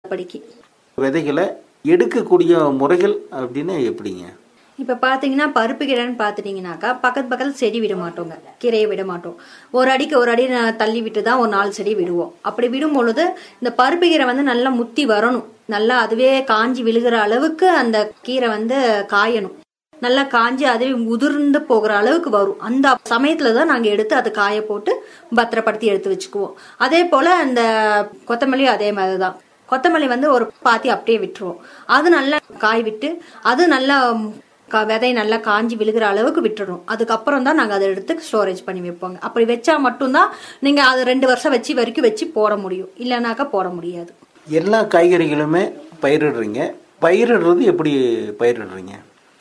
படிக்கு விதைகளை எடுக்கக்கூடிய முறைகள் அப்படின்னு எப்படிங்க இப்ப பாத்தீங்கன்னா பருப்பு கீரைன்னு பாத்துட்டீங்கன்னாக்கா பக்கத்து பக்கத்துல செடி விட மாட்டோங்க கீரையை விட மாட்டோம் ஒரு அடிக்கு ஒரு அடி ந- தள்ளி விட்டு தான் ஒரு நாலு செடி விடுவோம் அப்படி விடும் பொழுது இந்த பருப்பு கீரை வந்து நல்லா முத்தி வரணும் நல்லா அதுவே காஞ்சி விழுகிற அளவுக்கு அந்த கீரை வந்து காயணும் நல்லா காஞ்சி அதுவே உதிர்ந்து போகிற அளவுக்கு வரும் அந்த சமயத்துல தான் நாங்க எடுத்து அதை காய போட்டு பத்திரப்படுத்தி எடுத்து வச்சுக்குவோம் அதே போல அந்த கொத்தமல்லி அதே மாதிரிதான் கொத்தமல்லி வந்து ஒரு பாத்தி அப்படியே விட்டுருவோம் அது நல்லா காய் விட்டு அது நல்லா க- விதை நல்லா காஞ்சி விழுகிற அளவுக்கு விட்டுறணும் அதுக்கப்புறம் தான் நாங்க அதை எடுத்து ஸ்டோரேஜ் பண்ணி வைப்போங்க அப்படி வச்சா மட்டும்தான் நீங்க அது ரெண்டு வருஷம் வச்சு வரைக்கும் வச்சு போட முடியும் இல்லைனாக்கா போட முடியாது எல்லா காய்கறிகளுமே பயிரிடுறீங்க பயிரிடுறது எப்படி பயிரிடுறீங்க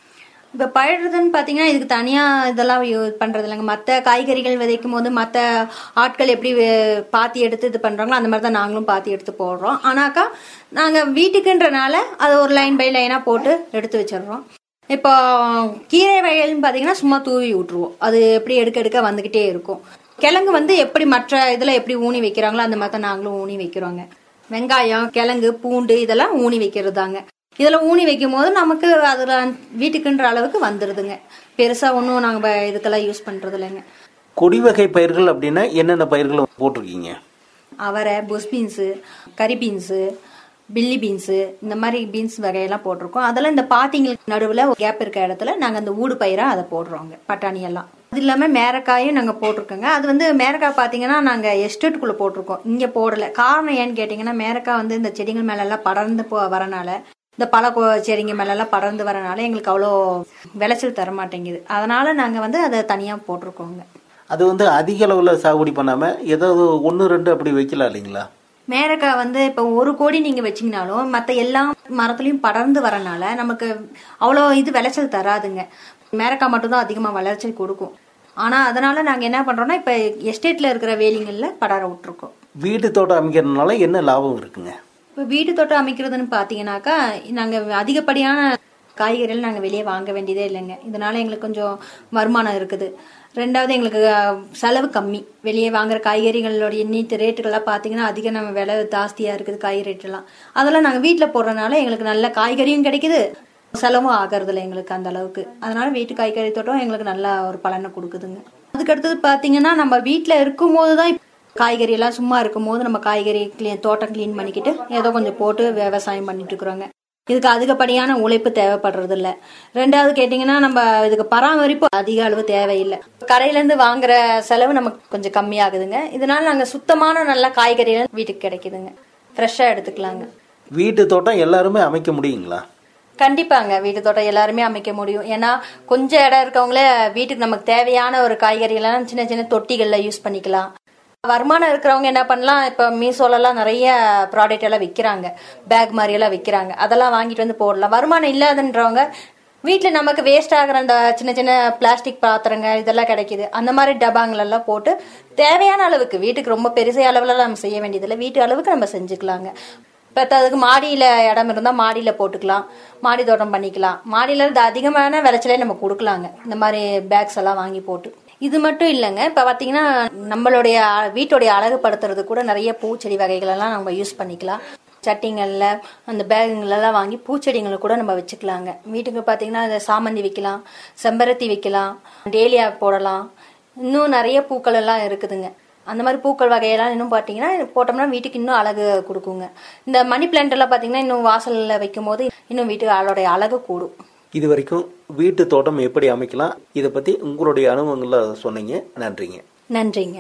இப்ப பயிரிடுறதுன்னு பாத்தீங்கன்னா இதுக்கு தனியா இதெல்லாம் யூ- பண்றது இல்லைங்க மத்த காய்கறிகள் விதைக்கும் போது மத்த ஆட்கள் எப்படி வே- பாத்தி எடுத்து இது பண்றாங்களோ அந்த மாதிரி தான் நாங்களும் பாத்தி எடுத்து போடுறோம் ஆனாக்கா நாங்க வீட்டுக்குன்றனால அதை ஒரு லைன் பை லைனா போட்டு எடுத்து வச்சிடுறோம் இப்போ கீரை வகைகள்னு பாத்தீங்கன்னா சும்மா தூவி விட்டுருவோம் அது எப்படி எடுக்க எடுக்க வந்துகிட்டே இருக்கும் கிழங்கு வந்து எப்படி மற்ற இதுல எப்படி ஊனி வைக்கிறாங்களோ அந்த மாதிரி தான் நாங்களும் ஊனி வைக்கிறோங்க வெங்காயம் கிழங்கு பூண்டு இதெல்லாம் ஊனி வைக்கிறது தாங்க இதுல ஊனி வைக்கும் போது நமக்கு அதுல வீட்டுக்குன்ற அளவுக்கு வந்துருதுங்க பெருசா ஒன்றும் நாங்க ப- இதுக்கெல்லாம் யூஸ் பண்றது இல்லைங்க கொடி வகை பயிர்கள் அப்படின்னா என்னென்ன பயிர்கள் போட்டிருக்கீங்க அவரை புஷ் பீன்ஸு கறி பீன்ஸு பில்லி பீன்ஸு இந்த மாதிரி பீன்ஸ் வகையெல்லாம் போட்டிருக்கோம் அதெல்லாம் இந்த பாத்திங்களுக்கு நடுவில் கேப் இருக்க இடத்துல நாங்கள் அந்த ஊடு பயிராக அதை போடுறோங்க பட்டாணி எல்லாம் அது இல்லாமல் மேரக்காயும் நாங்கள் போட்டிருக்கோங்க அது வந்து மேரக்காய் பார்த்தீங்கன்னா நாங்கள் எஸ்டேட்டுக்குள்ளே போட்டிருக்கோம் இங்கே போடலை காரணம் ஏன்னு கேட்டிங்கன்னா மேரக்காய் வந்து இந்த செடிகள் மேலெல்லாம் படர்ந்து போ வரனால இந்த பழ கொ- செடிங்க மேலெல்லாம் படர்ந்து வரனால எங்களுக்கு அவ்வளோ விளைச்சல் தர மாட்டேங்குது அதனால நாங்கள் வந்து அதை தனியாக போட்டிருக்கோங்க அது வந்து அதிக அளவில் சாகுபடி பண்ணாம ஏதாவது ஒன்று ரெண்டு அப்படி வைக்கலாம் இல்லைங்களா மேரக்காய் வந்து இப்போ ஒரு கோடி நீங்க வச்சீங்கனாலும் மற்ற எல்லா மரத்துலயும் படர்ந்து வரனால நமக்கு அவ்வளோ இது விளைச்சல் தராதுங்க மேரக்காய் மட்டும்தான் அதிகமா விளைச்சல் கொடுக்கும் ஆனா அதனால நாங்க என்ன பண்றோம்னா இப்ப எஸ்டேட்ல இருக்கிற வேலிங்கள்ல படர விட்டுருக்கோம் வீட்டு தோட்டம் அமைக்கிறதுனால என்ன லாபம் இருக்குங்க இப்போ வீட்டு தோட்டம் அமைக்கிறதுன்னு பாத்தீங்கன்னாக்கா நாங்க அதிகப்படியான காய்கறிகள் நாங்க வெளியே வாங்க வேண்டியதே இல்லைங்க இதனால எங்களுக்கு கொஞ்சம் வருமானம் இருக்குது ரெண்டாவது எங்களுக்கு அஹ், செலவு கம்மி வெளியே வாங்குற காய்கறிகளோட எண்ணீட்டு ரேட்டுகள்லாம் பார்த்தீங்கன்னா அதிக நம்ம விலை ஜாஸ்தியா இருக்குது காய் ரேட்டெல்லாம் அதெல்லாம் நாங்கள் வீட்டில் போடுறதுனால எங்களுக்கு நல்ல காய்கறியும் கிடைக்குது செலவும் ஆகிறது இல்லை எங்களுக்கு அந்த அளவுக்கு அதனால வீட்டு காய்கறி தோட்டம் எங்களுக்கு நல்ல ஒரு பலனை கொடுக்குதுங்க அதுக்கு அடுத்தது பார்த்தீங்கன்னா நம்ம வீட்டில் இருக்கும்போது தான் காய்கறி எல்லாம் சும்மா இருக்கும்போது நம்ம காய்கறி clean- தோட்டம் க்ளீன் பண்ணிக்கிட்டு ஏதோ கொஞ்சம் போட்டு விவசாயம் பண்ணிட்டு இருக்கிறோங்க இதுக்கு அதிகப்படியான உழைப்பு தேவைப்படுறது இல்ல ரெண்டாவது கேட்டிங்கன்னா நம்ம இதுக்கு பராமரிப்பு அதிக அளவு தேவையில்லை கடையில இருந்து வாங்குற செலவு நமக்கு கொஞ்சம் கம்மியாகுதுங்க இதனால நாங்க சுத்தமான நல்ல காய்கறிகள் வீட்டுக்கு கிடைக்குதுங்க ஃப்ரெஷ்ஷா எடுத்துக்கலாங்க வீட்டு தோட்டம் எல்லாருமே அமைக்க முடியுங்களா கண்டிப்பாங்க வீட்டு தோட்டம் எல்லாருமே அமைக்க முடியும் ஏன்னா கொஞ்சம் இடம் இருக்கவங்களே வீட்டுக்கு நமக்கு தேவையான ஒரு காய்கறிகள்லாம் சின்ன சின்ன தொட்டிகள்ல யூஸ் பண்ணிக்கலாம் வருமானம் இருக்கிறவங்க என்ன பண்ணலாம் இப்ப மீசோலலாம் நிறைய ப்ராடக்ட் எல்லாம் விற்கிறாங்க பேக் மாதிரி எல்லாம் விற்கிறாங்க அதெல்லாம் வாங்கிட்டு வந்து போடலாம் வருமானம் இல்லாதன்றவங்க வீட்டில் நமக்கு வேஸ்ட் ஆகிற அந்த சின்ன சின்ன பிளாஸ்டிக் பாத்திரங்க இதெல்லாம் கிடைக்குது அந்த மாதிரி டபாங்களெல்லாம் போட்டு தேவையான அளவுக்கு வீட்டுக்கு ரொம்ப பெருசை அளவுல நம்ம செய்ய வேண்டியதில்லை வீட்டு அளவுக்கு நம்ம செஞ்சுக்கலாங்க பத்தாவதுக்கு மாடியில இடம் இருந்தா மாடியில போட்டுக்கலாம் மாடி தோட்டம் பண்ணிக்கலாம் மாடியில இருந்து அதிகமான விளைச்சலே நம்ம கொடுக்கலாங்க இந்த மாதிரி பேக்ஸ் எல்லாம் வாங்கி போட்டு இது மட்டும் இல்லைங்க இப்ப பாத்தீங்கன்னா நம்மளுடைய அ- வீட்டுடைய அழகுபடுத்துறது கூட நிறைய பூச்செடி வகைகள் எல்லாம் நம்ம யூஸ் பண்ணிக்கலாம் சட்டிங்கள்ல அந்த பேகுங்களெல்லாம் வாங்கி பூச்செடிங்களை கூட நம்ம வச்சுக்கலாங்க வீட்டுக்கு பாத்தீங்கன்னா இந்த சாமந்தி வைக்கலாம் செம்பருத்தி வைக்கலாம் டேலியா போடலாம் இன்னும் நிறைய பூக்கள் எல்லாம் இருக்குதுங்க அந்த மாதிரி பூக்கள் வகையெல்லாம் இன்னும் பார்த்தீங்கன்னா போட்டோம்னா வீட்டுக்கு இன்னும் அழகு கொடுக்குங்க இந்த மணி பிளான்ட் எல்லாம் பார்த்தீங்கன்னா இன்னும் வாசல்ல வைக்கும் போது இன்னும் வீட்டுக்கு அதோடைய அழகு கூடும் இது வரைக்கும் வீட்டு தோட்டம் எப்படி அமைக்கலாம் இதை பத்தி உங்களுடைய அனுபவங்களை சொன்னீங்க நன்றிங்க நன்றிங்க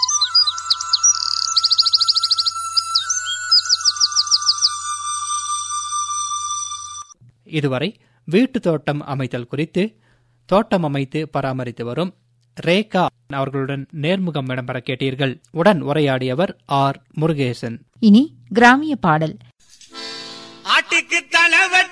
இதுவரை வீட்டு தோட்டம் அமைத்தல் குறித்து தோட்டம் அமைத்து பராமரித்து வரும் ரேகா அவர்களுடன் நேர்முகம் இடம்பெற கேட்டீர்கள் உடன் உரையாடியவர் ஆர் முருகேசன் இனி கிராமிய பாடல் ஆட்டுக்கு தலைவன்